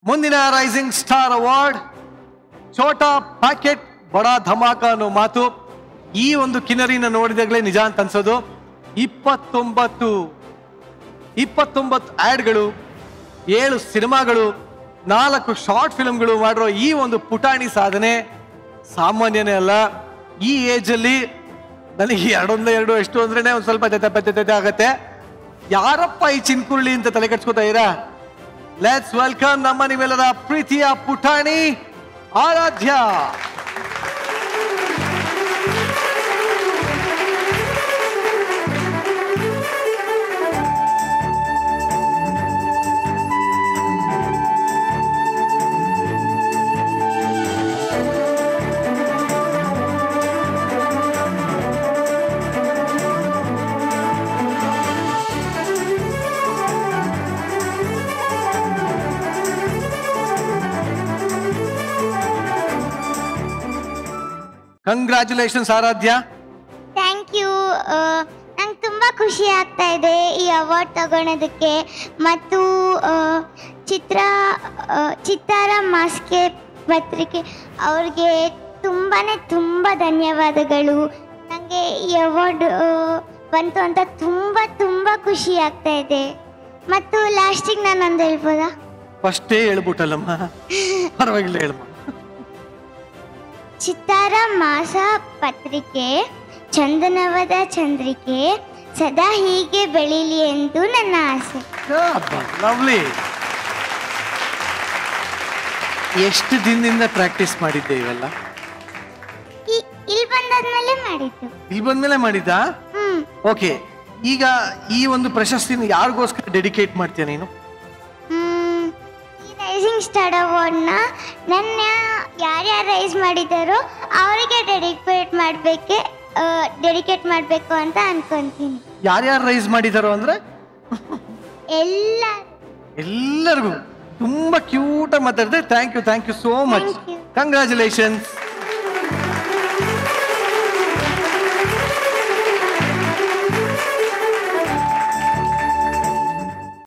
ಮುಂದಿನ rising star award ಛೋಟಾ packet ಬಡಾ ಧಮಾಕ ಅನ್ನೋ ಮಾತು ಈ ಒಂದು ಕಿನ್ನರಿನ ನೋಡಿದಾಗಲೇ ನಿಜ ಅಂತ ಅನ್ಸೋದು ಇಪ್ಪತ್ತೊಂಬತ್ತು ಇಪ್ಪತ್ತೊಂಬತ್ತು ಆಡ್ಗಳು ಏಳು ಸಿನಿಮಾಗಳು ನಾಲ್ಕು ಶಾರ್ಟ್ ಫಿಲ್ಮ್ಗಳು ಮಾಡಿರೋ ಈ ಒಂದು ಪುಟಾಣಿ ಸಾಧನೆ ಸಾಮಾನ್ಯನೇ ಅಲ್ಲ ಈ ಏಜಲ್ಲಿ ನನಗೆ ಎರಡೊಂದು ಎರಡು ಎಷ್ಟು ಅಂದ್ರೇನೆ ಒಂದು ಸ್ವಲ್ಪ ತೆತೆ ಪೆತ್ತೆ ತೆತೆ ಆಗತ್ತೆ ಯಾರಪ್ಪ ಈ ಚಿನ್ಕುರುಳಿ ಅಂತ ತಲೆ ಕಟ್ಸ್ಕೊತಾ ಇರಾ ಲೆಟ್ಸ್ ವೆಲ್ಕಮ್ ನಮ್ಮ ನಿಮ್ಮೆಲ್ಲರ ಪ್ರೀತಿಯ ಪುಟಾಣಿ Aradhya congratulations Aradhya thank you ನಂಗೆ ತುಂಬ ಖುಷಿ ಆಗ್ತಾ ಇದೆ ಈ ಅವಾರ್ಡ್ ತಗೊಳೋದಕ್ಕೆ ಮತ್ತು ಆ, ಚಿತ್ರ ಆ, ಚಿತ್ತಾರ ಮಾಸ್ಕೆ ಪತ್ರಿಕೆ ಅವ್ರಿಗೆ ತುಂಬಾ ತುಂಬ ಧನ್ಯವಾದಗಳು ನನಗೆ ಈ ಅವಾರ್ಡ್ ಬಂತು ಅಂತ ತುಂಬ ತುಂಬ ಖುಷಿ ಆಗ್ತಾ ಇದೆ ಮತ್ತು ಲಾಸ್ಟಿಗೆ ನಾನು ಒಂದು ಹೇಳ್ಬೋದಾ ಫಸ್ಟೇ ಹೇಳ್ಬಿಟ್ಟಲ್ಲಮ್ಮ ಪರವಾಗಿಲ್ಲ ಹೇಳಮ್ಮ ಚಿತ್ತಾರ ಮಾಸ ಪತ್ರಿಕೆ ಚಂದನವದ ಚಂದ್ರಿಕೆ ಸದಾ ಹೀಗೆ ಬೆಳೀಲಿ ಎಂದು ನನ್ನ ಆಸೆ ಲವ್ಲಿ ಎಷ್ಟು ದಿನದಿಂದ ಪ್ರಾಕ್ಟೀಸ್ ಮಾಡಿದ್ದೆ ಇವೆಲ್ಲ ಈ- ಇಲ್ಲಿ ಬಂದಾದ್ಮೇಲೆ ಮಾಡಿದ್ದು ಇಲ್ಲಿ ಬಂದ್ಮೇಲೆ ಮಾಡಿದ್ದ ಹ್ಮ್ ಓಕೆ ಈಗ ಈ ಒಂದು ಪ್ರಶಸ್ತಿನ ಯಾರಿಗೋಸ್ಕರ ಡೆಡಿಕೇಟ್ ಮಾಡ್ತೀಯ ನೀನು ಹ್ಮ್. ಈ ರೈಸಿಂಗ್ ಸ್ಟಾರ್ ಅವಾರ್ಡ್ನ ನನ್ನ ಯಾರ್ಯಾರು ರೈಸ್ ಮಾಡಿದ್ದಾರೋ ಅವರಿಗೆ ಡೆಡಿಕೇಟ್ ಮಾಡಬೇಕೆ ಡೆಡಿಕೇಟ್ ಮಾಡಬೇಕು ಅಂತ ಅನ್ಕೊಂತೀನಿ ಯಾರ್ಯಾರು ರೈಸ್ ಮಾಡಿದಾರೋ ಅಂದ್ರೆ ಎಲ್ಲ ಎಲ್ಲರಿಗೂ ತುಂಬಾ ಕ್ಯೂಟ್ ಮಾತಾಡಿದೆ thank you thank you so much Thank you. Congratulations